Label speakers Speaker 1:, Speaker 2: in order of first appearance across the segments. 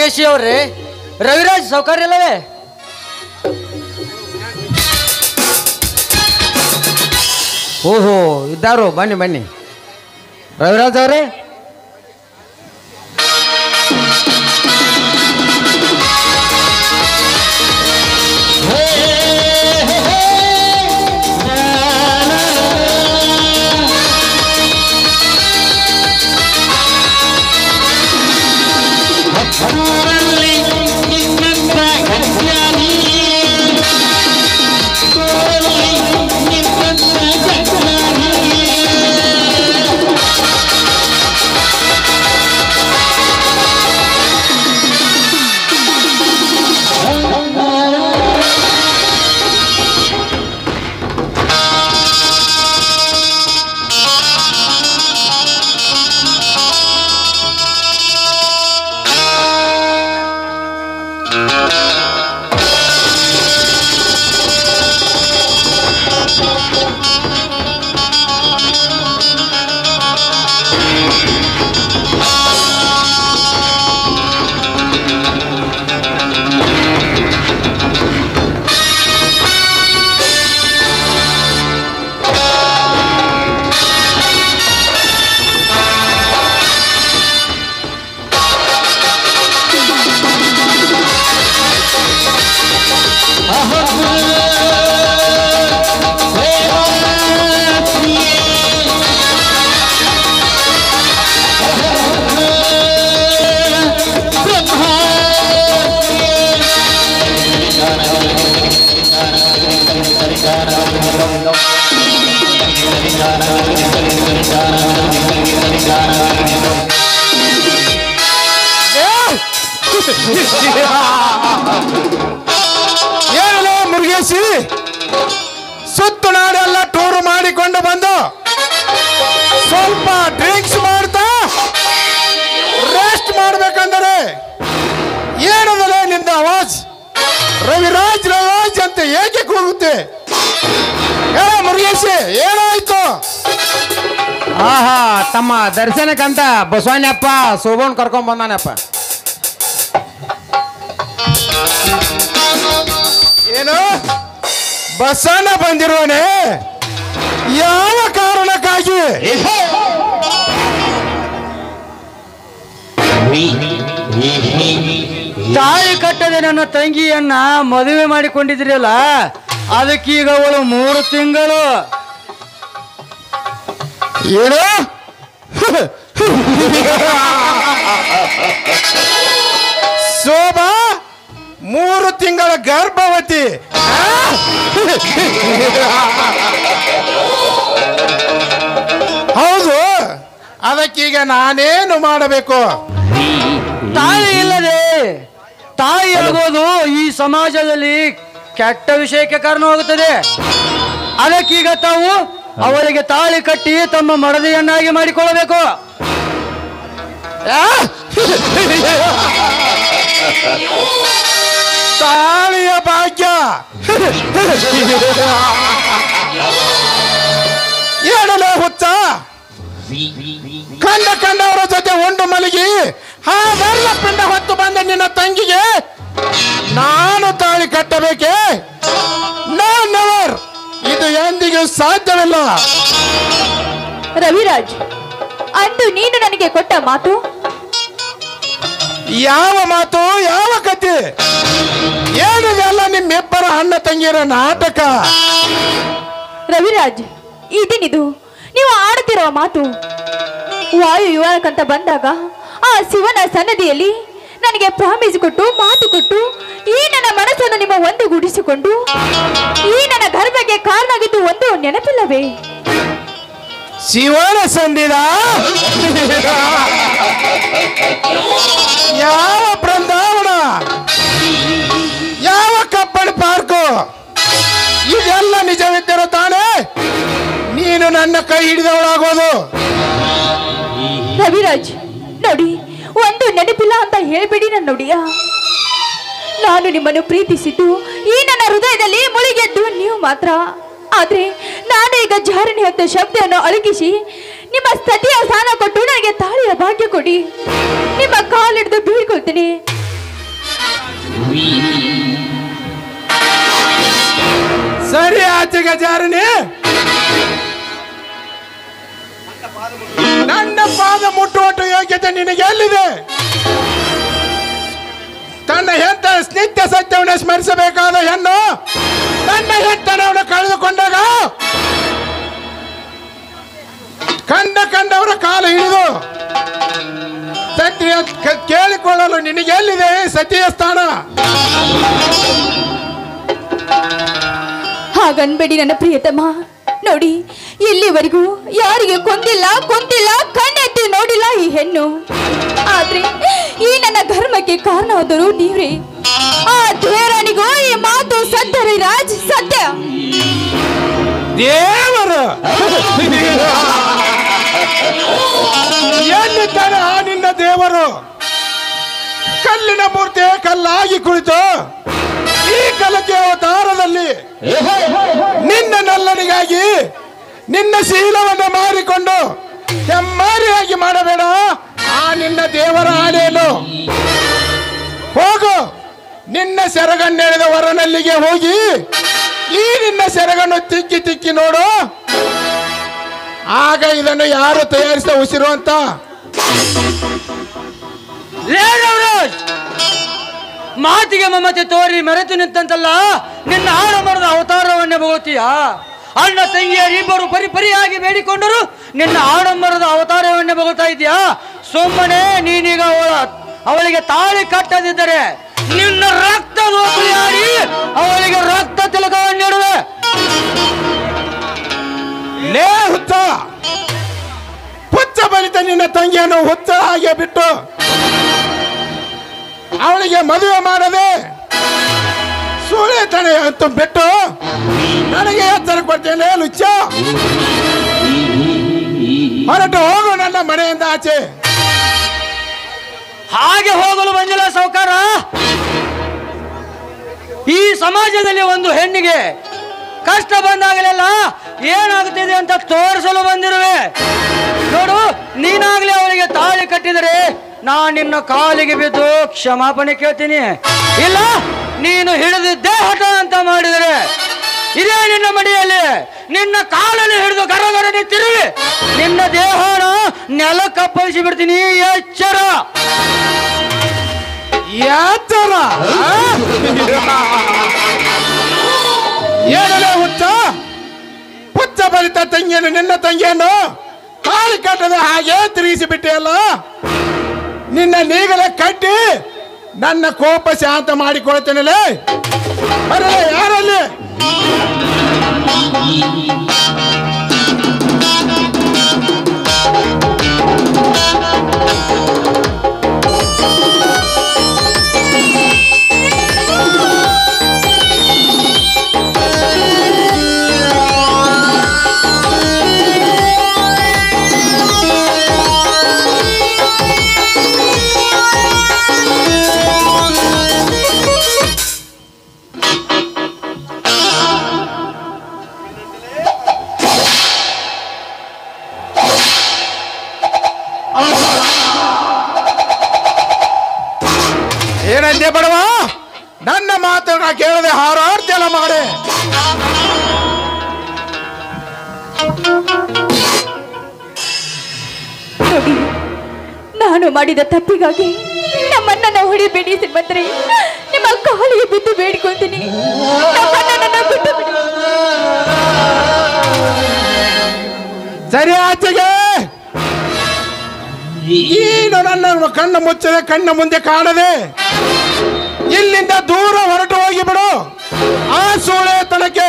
Speaker 1: ಮುರುಗೇಶಿ ಅವ್ರಿ ರವಿರಾಜ್ ಸೌಕರ್ಯ ಇಲ್ಲವೇ ಓಹೋ ಇದ್ದಾರು ಬನ್ನಿ ಬನ್ನಿ ರವಿರಾಜ್ ಅವರೇ
Speaker 2: ಏನೋ ಮುರುಗೇಶಿ ಸುತ್ತು ನಾಡೆಲ್ಲ ಟೂರ್ ಮಾಡಿಕೊಂಡು ಬಂದು ಸ್ವಲ್ಪ ಡ್ರಿಂಕ್ಸ್ ಮಾಡ್ತಾ ರೆಸ್ಟ್ ಮಾಡ್ಬೇಕಂದರೆ ಏನದಲ್ಲ ನಿಂದ ಅವಾಜ್ ರವಿರಾಜ್ ರವಿರಾಜ್ ಅಂತ ಏಕೆ ಕೂಗುತ್ತೆ ಹೇಳ ಮುರುಗೇಶಿ ಏನಾಯ್ತು
Speaker 1: ಆಹಾ ತಮ್ಮ ದರ್ಶನಕ್ಕಂತ ಬಸವಣ್ಣಪ್ಪ ಸೋಬೋನ್ ಕರ್ಕೊಂಡ್ ಬಂದಾನಪ್ಪ
Speaker 2: ಏನು ಬಸ್ಸನ್ನ ಬಂದಿರುವನೆ ಯಾವ ಕಾರಣಕ್ಕಾಗಿ
Speaker 1: ತಾಳಿ ಕಟ್ಟದೆ ನನ್ನ ತಂಗಿಯನ್ನ ಮದುವೆ ಮಾಡಿಕೊಂಡಿದ್ರಲ್ಲ ಅದಕ್ಕೀಗ ಅವಳು ಮೂರು ತಿಂಗಳು
Speaker 2: ಏನು ಶೋಭಾ ಮೂರು ತಿಂಗಳ ಗರ್ಭವತಿ ಆ? ಹೌದು ಅದಕ್ಕೀಗ ನಾನೇನು ಮಾಡಬೇಕು
Speaker 1: ತಾಯಿ ಇಲ್ಲದೆ ತಾಯಿ ಆಗೋದು ಈ ಸಮಾಜದಲ್ಲಿ ಕೆಟ್ಟ ವಿಷಯಕ್ಕೆ ಕಾರಣವಾಗುತ್ತದೆ ಅದಕ್ಕೀಗ ತಾವು ಅವಳಿಗೆ ತಾಳಿ ಕಟ್ಟಿ ತಮ್ಮ ಮಡದಿಯನ್ನಾಗಿ ಮಾಡಿಕೊಳ್ಳಬೇಕು
Speaker 2: ಆ? ತಾಳಿಯ ಭಾಗ್ಯ ಏನಲ್ಲ ಹುಚ್ಚ ಕಂಡ ಕಂಡವರ ಜೊತೆ ಉಂಡು ಮಲಗಿ ಆ ಬೆಲ್ಲ ಪಿಂಡ ಹೊತ್ತು ಬಂದ ನಿನ್ನ ತಂಗಿಗೆ ನಾನು ತಾಳಿ ಕಟ್ಟಬೇಕೆ ನೆವರ್ ಇದು ಎಂದಿಗೂ ಸಾಧ್ಯವಿಲ್ಲ
Speaker 3: ರವಿರಾಜ್ ಅಂದು ನೀನು ನನಗೆ ಕೊಟ್ಟ ಮಾತು
Speaker 2: ಯಾವ ಮಾತು ಯಾವ ಕತೆ ಏನಿದೆಲ್ಲ ನಿಮ್ಮಿಬ್ಬರ ಅಣ್ಣ ತಂಗಿಯರ ನಾಟಕ
Speaker 3: ರವಿರಾಜ್ ಇದೇನಿದು ನೀವು ಆಡುತ್ತಿರುವ ಮಾತು ವಾಯು ಯುವಕಂತ ಬಂದಾಗ ಆ ಶಿವನ ಸನ್ನದಿಯಲ್ಲಿ ನನಗೆ ಪ್ರಾಮಿಸ್ ಕೊಟ್ಟು ಮಾತು ಕೊಟ್ಟು ಈ ನನ್ನ ಮನಸ್ಸನ್ನು ನಿಮ್ಮ ಒಂದುಗೂಡಿಸಿಕೊಂಡು ಈ ನನ್ನ ಗರ್ಭಕ್ಕೆ ಕಾರಣವಾಗಿದ್ದು ಒಂದು ನೆನಪಿಲ್ಲವೇ
Speaker 2: ಶಿವನ ಸಂದಿದ ಯಾವ ಬೃಂದಾವನ ಯಾವ ಕಪ್ಪಣ ಪಾರ್ಕು ಇದೆಲ್ಲ ನಿಜವಿದ್ದರೂ ತಾನೇ ನೀನು ನನ್ನ ಕೈ ಹಿಡಿದವಳಾಗೋದು
Speaker 3: ರವಿರಾಜ್ ನೋಡಿ ಒಂದು ನೆನಪಿಲ್ಲ ಅಂತ ಹೇಳ್ಬೇಡಿ ನನ್ನ ನೋಡಿಯ ನಾನು ನಿಮ್ಮನ್ನು ಪ್ರೀತಿಸಿದ್ದು ಈ ನನ್ನ ಹೃದಯದಲ್ಲಿ ಮುಳುಗೆದ್ದು ನೀವು ಮಾತ್ರ ಆದ್ರೆ ನಾನು ಈಗ ಜಾರಣೆ ಹೊತ್ತ ಶಬ್ದವನ್ನು ಅಳಗಿಸಿ ನಿಮ್ಮ ಸ್ಥತಿಯ ಸ್ಥಾನ ಕೊಟ್ಟು ನನಗೆ ತಾಳಿಯ ಭಾಗ್ಯ ಕೊಡಿ ನಿಮ್ಮ ಕಾಲಿಡಿದು ಬೀಳ್ಕೊಳ್ತೀನಿ
Speaker 2: ಸರಿ ಆಚೆಗೆ ಜಾರಿನಿ ನನ್ನ ಪಾದ ಮುಟ್ಟುವಟ್ಟು ಯೋಗ್ಯತೆ ನಿನಗೆ ಎಲ್ಲಿದೆ ತನ್ನ ಹೆತ್ತ ನಿತ್ಯ ಸತ್ಯವನ್ನು ಸ್ಮರಿಸಬೇಕಾದ ಹೆಣ್ಣು ತನ್ನ ಹೆತ್ತನವನ್ನು ಕಳೆದುಕೊಂಡಾಗ ಕಂಡ ಕಂಡವರ ಕಾಲ ಹಿಡಿದು ಸತ್ಯ ಕ- ಕೇಳಿಕೊಳ್ಳಲು ನಿನಗೆ ಎಲ್ಲಿದೆ ಈ ಸತಿಯ ಸ್ಥಾನ
Speaker 3: ಹಾಗನ್ಬೇಡಿ ನನ್ನ ಪ್ರಿಯತಮ ನೋಡಿ ಇಲ್ಲಿವರೆಗೂ ಯಾರಿಗೆ ಕೊಂದಿಲ್ಲ ಕೊಂದಿಲ್ಲ ಕಣ್ಣೆತ್ತಿ ನೋಡಿಲ್ಲ ಈ ಹೆಣ್ಣು ಆದ್ರೆ ಈ ನನ್ನ ಧರ್ಮಕ್ಕೆ ಕಾರಣವಾದರು ನೀವ್ರಿ ಆ ದೇವರನಿಗೂ ಈ ಮಾತು ಸತ್ಯ ರೀ ರಾಜ್ ಸತ್ಯ
Speaker 2: ದೇವರು ಎಲ್ಲಿದ್ದಾನೆ ಆ ನಿನ್ನ ದೇವರು ಕಲ್ಲಿನ ಮೂರ್ತಿ ಕಲ್ಲಾಗಿ ಕುಳಿತು ಈ ಕಲಕೆ ಅವತಾರದಲ್ಲಿ ನಿನ್ನ ನಲ್ಲನಿಗಾಗಿ ನಿನ್ನ ಶೀಲವನ್ನು ಮಾರಿಕೊಂಡು ಹೆಮ್ಮಾರಿಯಾಗಿ ಮಾಡಬೇಡ ಆ ನಿನ್ನ ದೇವರ ಆಣೆಯನ್ನು ಹೋಗು ನಿನ್ನ ಸೆರಗನ್ನೆಳೆದ ವರನಲ್ಲಿಗೆ ಹೋಗಿ ಈ ನಿನ್ನ ಸೆರಗನ್ನು ತಿಕ್ಕಿ ತಿಕ್ಕಿ ನೋಡು ಆಗ ಇದನ್ನು ಯಾರು ತಯಾರಿಸಿದ ಉಸಿರು ಅಂತ
Speaker 1: ಲೇ ದೇವರಾಜ್ ಮಾತಿಗೆ ಮಮತೆ ತೋರಿ ಮೆರೆತು ನಿಂತಂತಲ್ಲ ನಿನ್ನ ಆಡಂಬರದ ಅವತಾರವನ್ನೇ ಭಗವತಿಯ ಅಣ್ಣ ತಂಗಿಯರಿಬ್ಬರು ಪರಿ ಪರಿಯಾಗಿ ಬೇಡಿಕೊಂಡರು ನಿನ್ನ ಆಡಂಬರದ ಅವತಾರವನ್ನೇ ಭಗವತಾ ಇದೆಯಾ ಸುಮ್ಮನೆ ನೀನೀಗ ಅವಳ ಅವಳಿಗೆ ತಾಳಿ ಕಟ್ಟದಿದ್ದರೆ ನಿನ್ನ ರಕ್ತ ದೋಪಿಯಾಡಿ ಅವಳಿಗೆ ರಕ್ತ ತಿಲಕವನ್ನಿಡುವೆ
Speaker 2: ಲೇ ಹುಚ್ಚ ಹುಚ್ಚ ಬಲಿತ ನಿನ್ನ ತಂಗಿಯನ್ನು ಹುಚ್ಚ ಹಾಗೆ ಬಿಟ್ಟು ಅವಳಿಗೆ ಮದುವೆ ಮಾಡದೆ ಸೂಳೆತನೆ ಅಂತ ಬಿಟ್ಟು ನನಗೆ ಎಚ್ಚರ ಕೊಡ್ತೇನೆ ಲುಚ್ಚ ಹೊರಟು ಹೋಗು ನನ್ನ ಮನೆಯಿಂದ ಆಚೆ
Speaker 1: ಹಾಗೆ ಹೋಗಲು ಬಂದಿಲ್ಲ ಸಾವುಕಾರ ಈ ಸಮಾಜದಲ್ಲಿ ಒಂದು ಹೆಣ್ಣಿಗೆ ಕಷ್ಟ ಬಂದಾಗಲೆಲ್ಲ ಏನಾಗುತ್ತಿದೆ ಅಂತ ತೋರಿಸಲು ಬಂದಿರುವೆ ನೋಡು ನೀನಾಗ್ಲೇ ಅವಳಿಗೆ ತಾಳಿ ಕಟ್ಟಿದರೆ ನಾ ನಿನ್ನ ಕಾಲಿಗೆ ಬಿದ್ದು ಕ್ಷಮಾಪಣೆ ಕೇಳ್ತೀನಿ ಇಲ್ಲ ನೀನು ಹಿಡಿದಿದ್ದೇ ಹಠ ಅಂತ ಮಾಡಿದರೆ ಇದೇ ನಿನ್ನ ಮಡಿಯಲ್ಲಿ ನಿನ್ನ ಕಾಲನ್ನು ಹಿಡಿದು ಗರಗರನೆ ತಿರುವಿ ನಿನ್ನ ದೇಹನ ನೆಲಕ್ಕಪ್ಪಳಿಸಿ ಬಿಡ್ತೀನಿ ಎಚ್ಚರ
Speaker 2: ಎಚ್ಚರ ಏನಲೇ ಹುಚ್ಚ ಹುಚ್ಚ ಬಲಿತ ತಂಗಿಯನ್ನು ನಿನ್ನ ತಂಗಿಯನ್ನು ಕಾಲು ಕಟ್ಟದ ಹಾಗೆ ತಿರುಗಿಸಿ ಬಿಟ್ಟೆಯಲ್ಲ ನಿನ್ನ ನೀಗಲೇ ಕಟ್ಟಿ ನನ್ನ ಕೋಪ ಶಾಂತ ಮಾಡಿಕೊಳ್ತೇನಲೇ ಬರಲೇ ಯಾರಲ್ಲಿ ಏನಂದೆ ಬಡವ ನನ್ನ ಮಾತು ನಾ ಕೇಳದೆ ಹಾರಾಡ್ತಿಯಲ್ಲ ಮಾಡೆ
Speaker 3: ನೋಡಿ ನಾನು ಮಾಡಿದ ತಪ್ಪಿಗಾಗಿ ನಮ್ಮಣ್ಣನ ಹೊಡಿಬೇಡಿ ಶ್ರೀಮಂತರೇ ನಿಮ್ಮ ಕಾಲಿಗೆ ಬಿದ್ದು ಬೇಡಿಕೊಳ್ತೀನಿ ನಮ್ಮಣ್ಣನನ್ನ ಬಿಟ್ಟು ಬಿಡಿ
Speaker 2: ಸರಿ ಆಚೆಗೆ ಏನು ನನ್ನ ಕಣ್ಣು ಮುಚ್ಚದೆ ಕಣ್ಣ ಮುಂದೆ ಕಾಣದೆ ಇಲ್ಲಿಂದ ದೂರ ಹೊರಟು ಹೋಗಿ ಬಿಡು ಆ ಸೂಳೆ ತನಕ್ಕೆ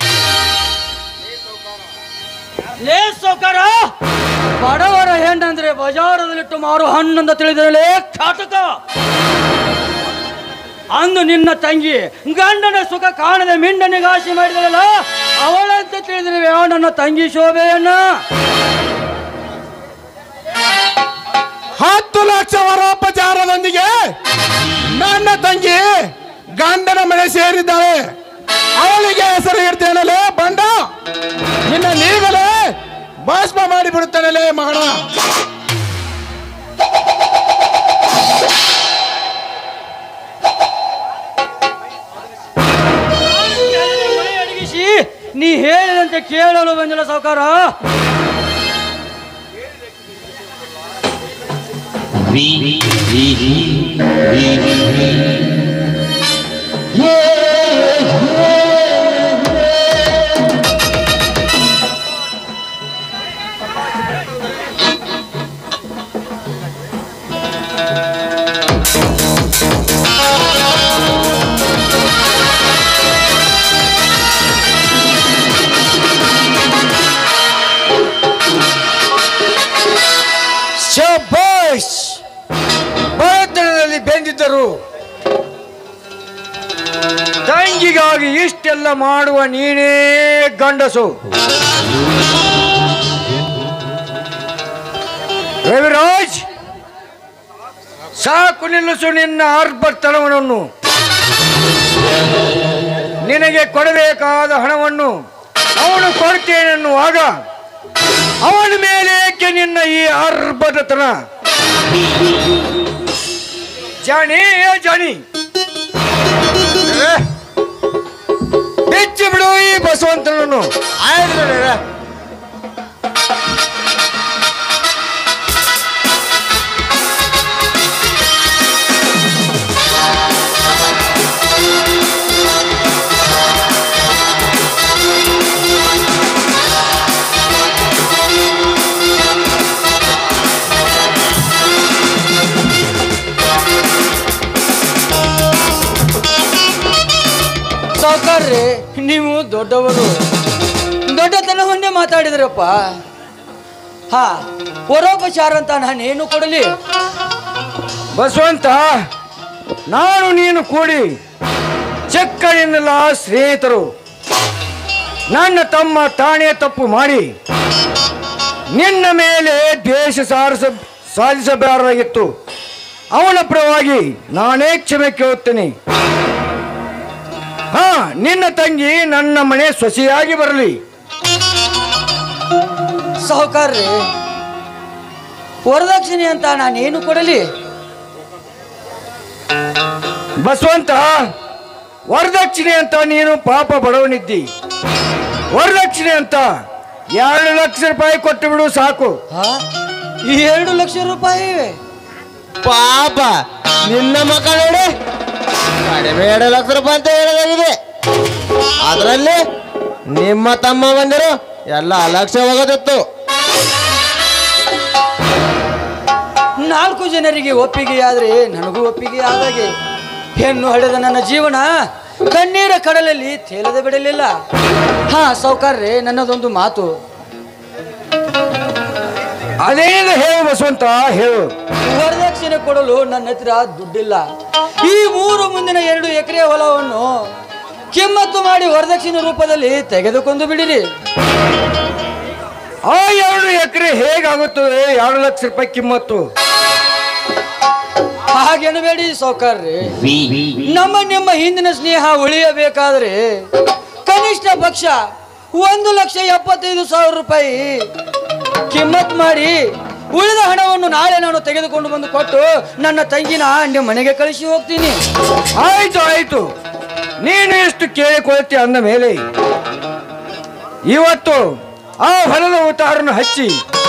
Speaker 1: ಲೇ ಸೌಕಾರ ಬಡವರ ಹೆಣ್ಣಂದ್ರೆ ಬಜಾರದಲ್ಲಿಟ್ಟು ಮಾರು ಹಣ್ಣಂದ ತಿಳಿದಿರಲೇ ಘಾತಕ ಅಂದು ನಿನ್ನ ತಂಗಿ ಗಂಡನ ಸುಖ ಕಾಣದೆ ಮಿಂಡನಿಗಾಶಿ ಮಾಡಿದಳಲ್ಲ ಅವಳಂತ ತಿಳಿದಿರುವೆ ನನ್ನ ತಂಗಿ ಶೋಭೆಯನ್ನ
Speaker 2: ಹತ್ತು ಲಕ್ಷ ವರೋಪಚಾರದೊಂದಿಗೆ ನನ್ನ ತಂಗಿ ಗಂಡನ ಮನೆ ಸೇರಿದ್ದಾಳೆ ಅವಳಿಗೆ ಹೆಸರು ಇಡ್ತೇನಲೇ ಬಂಡ ನಿನ್ನ ನೀಗಲೇ ಭಸ್ಮ ಮಾಡಿ ಬಿಡುತ್ತಾನಲೇ ಮಾಡ
Speaker 1: ಕೇಳಲು ಬಂದಿಲ್ಲ ಸಾವುಕಾರ
Speaker 4: ಶಬಾಷ್ ಬಡತನದಲ್ಲಿ ಬೆಂದಿದ್ದರು ತಂಗಿಗಾಗಿ ಇಷ್ಟೆಲ್ಲ ಮಾಡುವ ನೀನೇ ಗಂಡಸು ರವಿರಾಜ್ ಸಾಕು ನಿಲ್ಲಿಸು ನಿನ್ನ ಆರ್ಭರ್ತನವನ್ನು ನಿನಗೆ ಕೊಡಬೇಕಾದ ಹಣವನ್ನು ಅವನು ಕೊಡ್ತೇನೆನ್ನುವಾಗ ಅವನ ಮೇಲೆ ಏಕೆ ನಿನ್ನ ಈ ಆರ್ಭಟತನ ಜಾಣಿ ಏ ಜಾಣಿ ಬೆಚ್ಚಿ ಬಿಡು ಈ ಬಸವಂತನನ್ನು
Speaker 1: ಸಾವುಕಾರ್ರಿ ನೀವು ದೊಡ್ಡವರು ದೊಡ್ಡತನ ಹೊಂದೇ ಮಾತಾಡಿದ್ರಪ್ಪ ಹಾ ಪರೋಪಚಾರ ಅಂತ ನಾನೇನು ಕೊಡಲಿ
Speaker 4: ಬಸವಂತ ನಾನು ನೀನು ಕೂಡಿ ಚಕ್ಕನಿಂದಲ್ಲ ಸ್ನೇಹಿತರು ನನ್ನ ತಮ್ಮ ತಾನೇ ತಪ್ಪು ಮಾಡಿ ನಿನ್ನ ಮೇಲೆ ದ್ವೇಷ ಸಾರಿಸ ಸಾಧಿಸಬಾರದಾಗಿತ್ತು ಅವನ ಪರವಾಗಿ ನಾನೇ ಕ್ಷಮೆ ಕೇಳುತ್ತೇನೆ ಹಾ ನಿನ್ನ ತಂಗಿ ನನ್ನ ಮನೆ ಸೊಸೆಯಾಗಿ ಬರಲಿ
Speaker 1: ಸಾಹುಕಾರ್ರಿ ವರದಕ್ಷಿಣೆ ಅಂತ ನಾನೇನು ಕೊಡಲಿ
Speaker 4: ಬಸವಂತ ವರದಕ್ಷಿಣೆ ಅಂತ ನೀನು ಪಾಪ ಬಡವನಿದ್ದಿ ವರದಕ್ಷಿಣೆ ಅಂತ ಎರಡು ಲಕ್ಷ ರೂಪಾಯಿ ಕೊಟ್ಟು ಬಿಡು ಸಾಕು
Speaker 1: ಹಾ ಈ ಎರಡು ಲಕ್ಷ ರೂಪಾಯಿ
Speaker 2: ಪಾಪ ನಿನ್ನ ಮಕ್ಕ ನೋಡಿ ಕಡಿಮೆ ಎರಡು ಲಕ್ಷ ರೂಪಾಯಿ ಅಂತ ಹೇಳೋದಾಗಿದೆ ಅದರಲ್ಲಿ ನಿಮ್ಮ ತಮ್ಮ ಬಂದಿರು ಎಲ್ಲ ಲಕ್ಷ ಹೋಗೋದಿತ್ತು
Speaker 1: ನಾಲ್ಕು ಜನರಿಗೆ ಒಪ್ಪಿಗೆಯಾದ್ರೆ ನನಗೂ ಒಪ್ಪಿಗೆ ಆದಾಗೆ ಹೆಣ್ಣು ಹಡೆದ ನನ್ನ ಜೀವನ ಕಣ್ಣೀರ ಕಡಲಲ್ಲಿ ತೇಲದೆ ಬಿಡಲಿಲ್ಲ ಹಾ ಸೌಕರ್ಯ ನನ್ನದೊಂದು ಮಾತು
Speaker 4: ಅದೇನು ಹೇಳು ಬಸವಂತ ಹೇಳು
Speaker 1: ವರದಕ್ಷಿಣೆ ಕೊಡಲು ನನ್ನ ಹತ್ರ ದುಡ್ಡಿಲ್ಲ ಈ ಮೂರು ಮುಂದಿನ ಎರಡು ಎಕರೆ ಹೊಲವನ್ನು ಕಿಮ್ಮತ್ತು ಮಾಡಿ ವರದಕ್ಷಿಣೆ ರೂಪದಲ್ಲಿ ತೆಗೆದುಕೊಂಡು ಬಿಡಿರಿ
Speaker 4: ಆ ಎರಡು ಎಕರೆ ಹೇಗಾಗುತ್ತದೆ ಎರಡು ಲಕ್ಷ ರೂಪಾಯಿ ಕಿಮ್ಮತ್ತು
Speaker 1: ಹಾಗೆನಬೇಡಿ ಸೌಕರ್ಯ ನಮ್ಮ ನಿಮ್ಮ ಹಿಂದಿನ ಸ್ನೇಹ ಉಳಿಯಬೇಕಾದ್ರೆ ಕನಿಷ್ಠ ಪಕ್ಷ ಒಂದು ಲಕ್ಷ ಎಪ್ಪತ್ತೈದು ಸಾವಿರ ರೂಪಾಯಿ ಕಿಮ್ಮತ್ ಮಾಡಿ ಉಳಿದ ಹಣವನ್ನು ನಾಳೆ ನಾನು ತೆಗೆದುಕೊಂಡು ಬಂದು ಕೊಟ್ಟು ನನ್ನ ತಂಗಿನ ನಿಮ್ಮ ಮನೆಗೆ ಕಳಿಸಿ ಹೋಗ್ತೀನಿ
Speaker 4: ಆಯ್ತು ಆಯ್ತು ನೀನು ಎಷ್ಟು ಕೇಳಿಕೊಳ್ತಿ ಅಂದ ಮೇಲೆ ಇವತ್ತು ಆ ಹೊಲದ ಉತ್ತಾರನ್ನು ಹಚ್ಚಿ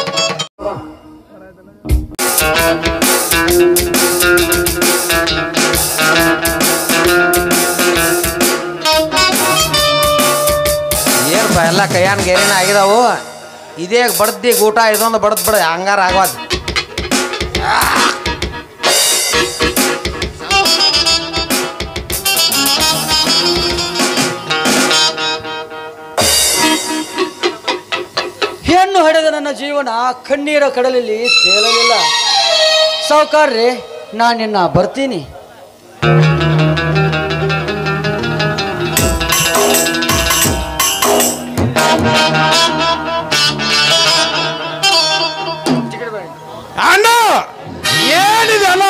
Speaker 5: ಏನಪ್ಪ ಎಲ್ಲ ಕೈಯಾನ್ ಗೇರಿನ ಆಗಿದಾವು ಇದೇ ಬಡ್ದಿ ಊಟ ಇದೊಂದು ಬಡದ್ ಬಿಡ ಹಂಗಾರ ಆಗವಾದ್
Speaker 1: ಹೆಣ್ಣು ಹಡೆದ ನನ್ನ ಜೀವನ ಕಣ್ಣೀರ ಕಡಲಲ್ಲಿ ತೇಲಲಿಲ್ಲ ಸಾವುಕಾರ್ರೆ ನಾನು ನಿನ್ನ ಬರ್ತೀನಿ
Speaker 2: ಅಣ್ಣ ಏನಿದೆ ಅಲ್ಲ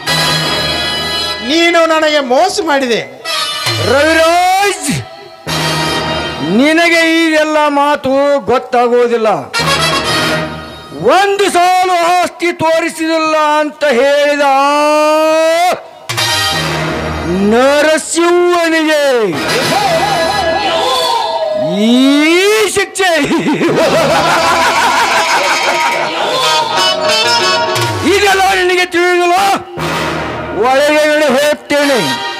Speaker 2: ನೀನು ನನಗೆ ಮೋಸ ಮಾಡಿದೆ
Speaker 4: ರವಿರಾಜ್ ನಿನಗೆ ಈಗೆಲ್ಲ ಮಾತು ಗೊತ್ತಾಗುವುದಿಲ್ಲ ಒಂದು ಸಾಲು ಆಸ್ತಿ ತೋರಿಸಿದಿಲ್ಲ ಅಂತ ಹೇಳಿದ ನರಸಿಂಹನಿಗೆ ಈ ಶಿಕ್ಷೆ ಇದೆಲ್ಲ ನಿನಗೆ ತಿಳಿದಿಲ್ಲ ಒಳಗೆ ಇಳಿ ಹೋಗ್ತೇನೆ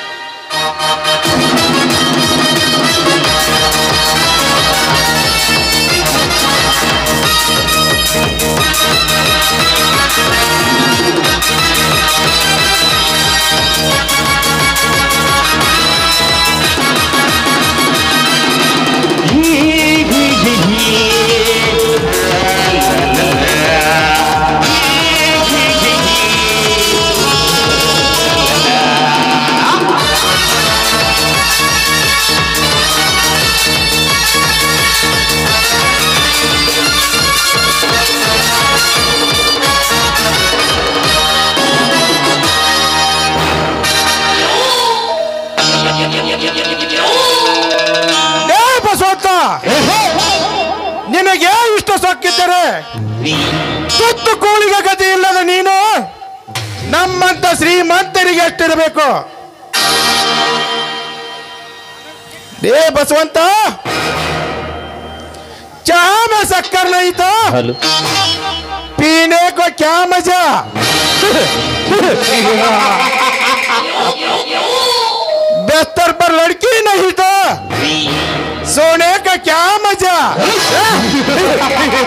Speaker 2: ಏ ಬಸವಂತ ನಿನಗೆ ಇಷ್ಟ ಸೊಕ್ಕಿದ್ದರೆ ತುತ್ತು ಕೋಳಿಗೆ ಗತಿ ಇಲ್ಲದ ನೀನು ನಮ್ಮಂತ ಶ್ರೀಮಂತರಿಗೆ ಎಷ್ಟಿರಬೇಕು ಏ ಬಸವಂತ ಚಹಾ में शक्कर नहीं तो पीने को क्या मजा बिस्तर पर लड़की नहीं तो सोने का क्या मजा